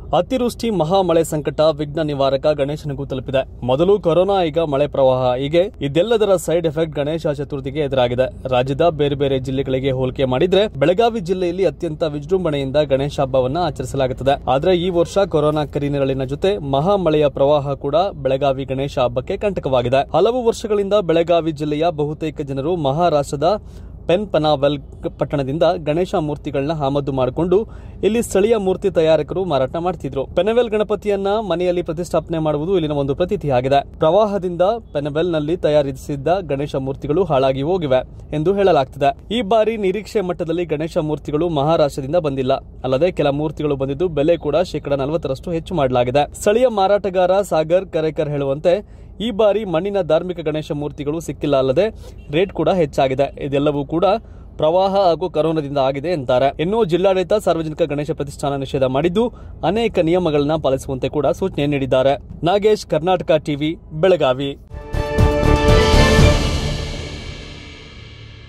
ಅತಿವೃಷ್ಟಿ ಮಹಾಮಳೆ ಸಂಕಟ ವಿಘ್ನ ನಿವಾರಕ ಗಣೇಶನಿಗೂ ತಲುಪಿದೆ ಮೊದಲು ಕೊರೋನಾ ಈಗ ಮಳೆ ಪ್ರವಾಹ ಹೀಗೆ ಇದೆಲ್ಲದರ ಸೈಡ್ ಎಫೆಕ್ಟ್ ಗಣೇಶ ಚತುರ್ಥಿಗೆ ಎದುರಾಗಿದೆ ರಾಜ್ಯದ ಬೇರೆ ಬೇರೆ ಜಿಲ್ಲೆಗಳಿಗೆ ಹೋಲಿಕೆ ಮಾಡಿದ್ರೆ ಬೆಳಗಾವಿ ಜಿಲ್ಲೆಯಲ್ಲಿ ಅತ್ಯಂತ ವಿಜೃಂಭಣೆಯಿಂದ ಗಣೇಶ ಹಬ್ಬವನ್ನ ಆಚರಿಸಲಾಗುತ್ತದೆ ಆದ್ರೆ ಈ ವರ್ಷ ಕೊರೋನಾ ಕರಿನೆರಳಿನ ಜೊತೆ ಮಹಾಮಳೆಯ ಪ್ರವಾಹ ಕೂಡ ಬೆಳಗಾವಿ ಗಣೇಶ ಹಬ್ಬಕ್ಕೆ ಕಂಟಕವಾಗಿದೆ ಹಲವು ವರ್ಷಗಳಿಂದ ಬೆಳಗಾವಿ ಜಿಲ್ಲೆಯ ಬಹುತೇಕ ಜನರು ಮಹಾರಾಷ್ಟ್ರದ ಪೆನ್ ಪನಾವೆಲ್ ಪಟ್ಟಣದಿಂದ ಗಣೇಶ ಮೂರ್ತಿಗಳನ್ನ ಆಮದು ಮಾಡಿಕೊಂಡು ಇಲ್ಲಿ ಸ್ಥಳೀಯ ಮೂರ್ತಿ ತಯಾರಕರು ಮಾರಾಟ ಮಾಡ್ತಿದ್ರು ಪೆನವೆಲ್ ಗಣಪತಿಯನ್ನ ಮನೆಯಲ್ಲಿ ಪ್ರತಿಷ್ಠಾಪನೆ ಮಾಡುವುದು ಇಲ್ಲಿನ ಒಂದು ಪ್ರತೀತಿಯಾಗಿದೆ ಪ್ರವಾಹದಿಂದ ಪೆನವೆಲ್ ನಲ್ಲಿ ತಯಾರಿಸಿದ್ದ ಗಣೇಶ ಮೂರ್ತಿಗಳು ಹಾಳಾಗಿ ಹೋಗಿವೆ ಎಂದು ಹೇಳಲಾಗ್ತಿದೆ ಈ ಬಾರಿ ನಿರೀಕ್ಷೆ ಮಟ್ಟದಲ್ಲಿ ಗಣೇಶ ಮೂರ್ತಿಗಳು ಮಹಾರಾಷ್ಟ್ರದಿಂದ ಬಂದಿಲ್ಲ ಅಲ್ಲದೆ ಕೆಲ ಮೂರ್ತಿಗಳು ಬಂದಿದ್ದು ಬೆಲೆ ಕೂಡ ಶೇಕಡ ನಲವತ್ತರಷ್ಟು ಹೆಚ್ಚು ಮಾಡಲಾಗಿದೆ ಸ್ಥಳೀಯ ಮಾರಾಟಗಾರ ಸಾಗರ್ ಕರೇಕರ್ ಹೇಳುವಂತೆ ಈ ಬಾರಿ ಮಣ್ಣಿನ ಧಾರ್ಮಿಕ ಗಣೇಶ ಮೂರ್ತಿಗಳು ಸಿಕ್ಕಿಲ್ಲ ಅಲ್ಲದೆ ರೇಟ್ ಕೂಡ ಹೆಚ್ಚಾಗಿದೆ ಇದೆಲ್ಲವೂ ಕೂಡ ಪ್ರವಾಹ ಹಾಗೂ ಕರೋನಾದಿಂದ ಆಗಿದೆ ಎಂತಾರೆ ಇನ್ನು ಜಿಲ್ಲಾಡಳಿತ ಸಾರ್ವಜನಿಕ ಗಣೇಶ ಪ್ರತಿಷ್ಠಾನ ನಿಷೇಧ ಮಾಡಿದ್ದು ಅನೇಕ ನಿಯಮಗಳನ್ನ ಪಾಲಿಸುವಂತೆ ಕೂಡ ಸೂಚನೆ ನೀಡಿದ್ದಾರೆ ನಾಗೇಶ್ ಕರ್ನಾಟಕ ಟಿವಿ ಬೆಳಗಾವಿ